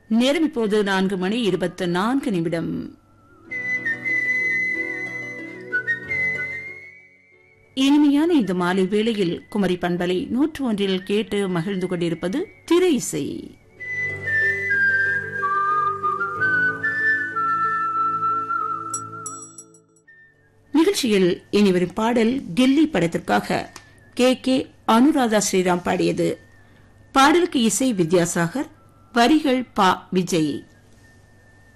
நேரம் இப்போது நான்கு மணி இருபத்து நான்கு நிமிடம் இனிமையான இந்த மாலை வேளையில் குமரி பண்பலை நூற்று ஒன்றில் கேட்டு மகிழ்ந்து கொண்டிருப்பது திரை இசை நிகழ்ச்சியில் இனிவரும் பாடல் டில்லி படத்திற்காக கே கே அனுராதா ஸ்ரீராம் பாடியது பாடலுக்கு இசை வித்யாசாகர் வரிகள் பா விஜய்